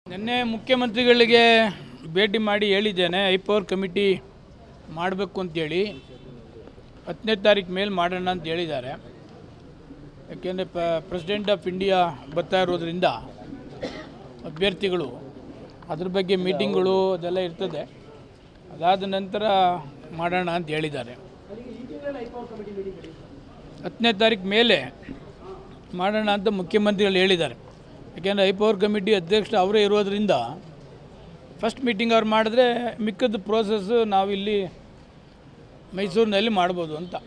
ನಿನ್ನೆ ಮುಖ್ಯಮಂತ್ರಿಗಳಿಗೆ ಭೇಟಿ ಮಾಡಿ ಹೇಳಿದ್ದೇನೆ ಐ ಪವರ್ ಕಮಿಟಿ ಮಾಡಬೇಕು ಅಂತೇಳಿ ಹತ್ತನೇ ತಾರೀಕು ಮೇಲೆ ಮಾಡೋಣ ಅಂತ ಹೇಳಿದ್ದಾರೆ ಯಾಕೆಂದರೆ ಪ ಪ್ರೆಸಿಡೆಂಟ್ ಆಫ್ ಇಂಡಿಯಾ ಬರ್ತಾ ಇರೋದ್ರಿಂದ ಅಭ್ಯರ್ಥಿಗಳು ಅದ್ರ ಬಗ್ಗೆ ಮೀಟಿಂಗ್ಗಳು ಅದೆಲ್ಲ ಇರ್ತದೆ ಅದಾದ ನಂತರ ಮಾಡೋಣ ಅಂತ ಹೇಳಿದ್ದಾರೆ ಹತ್ತನೇ ತಾರೀಕು ಮೇಲೆ ಮಾಡೋಣ ಅಂತ ಮುಖ್ಯಮಂತ್ರಿಗಳು ಹೇಳಿದ್ದಾರೆ ಯಾಕೆಂದರೆ ಐ ಪವರ್ ಕಮಿಟಿ ಅಧ್ಯಕ್ಷ ಅವರೇ ಇರೋದ್ರಿಂದ ಫಸ್ಟ್ ಮೀಟಿಂಗ್ ಅವ್ರು ಮಾಡಿದ್ರೆ ಮಿಕ್ಕದ ಪ್ರೋಸೆಸ್ಸು ನಾವಿಲ್ಲಿ ಮೈಸೂರಿನಲ್ಲಿ ಮಾಡ್ಬೋದು ಅಂತ